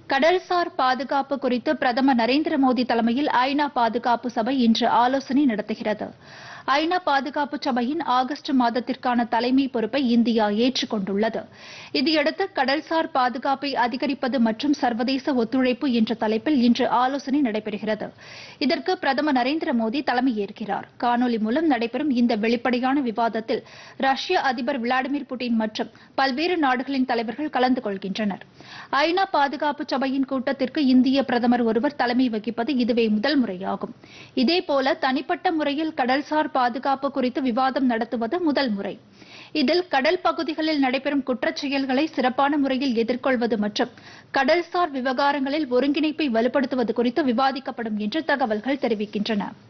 கடல்சார் பாதுகாப்பு குறித்து பிரதமர் நரேந்திர மோடி தலைமையில் ஐநா பாதுகாப்பு சபை இன்று ஆலோசனை நடத்துகிறது ஐநா பாதுகாப்பு சபையின் ஆகஸ்ட் மாதத்திற்கான தலைமை பொறுப்பை இந்தியா ஏற்றுக் கொண்டுள்ளது இதையடுத்து கடல்சார் பாதுகாப்பை அதிகரிப்பது மற்றும் சர்வதேச ஒத்துழைப்பு என்ற தலைப்பில் இன்று ஆலோசனை நடைபெறுகிறது இதற்கு பிரதமர் நரேந்திர மோடி தலைமையேற்கிறார் காணொலி மூலம் நடைபெறும் இந்த வெளிப்படையான விவாதத்தில் ரஷ்ய அதிபர் விளாடிமிர் புட்டின் மற்றும் பல்வேறு நாடுகளின் தலைவர்கள் கலந்து கொள்கின்றனர் ஐநா பாதுகாப்பு சபையின் கூட்டத்திற்கு இந்திய பிரதமர் ஒருவர் தலைமை வகிப்பது இதுவே முதல் முறையாகும் இதேபோல தனிப்பட்ட முறையில் கடல்சார் பாதுகாப்பு குறித்து விவாதம் நடத்துவது முதல் முறை இதில் கடல் பகுதிகளில் நடைபெறும் குற்றச் செயல்களை சிறப்பான முறையில் எதிர்கொள்வது மற்றும் கடல்சார் விவகாரங்களில் ஒருங்கிணைப்பை வலுப்படுத்துவது குறித்து விவாதிக்கப்படும் என்று தகவல்கள் தெரிவிக்கின்றன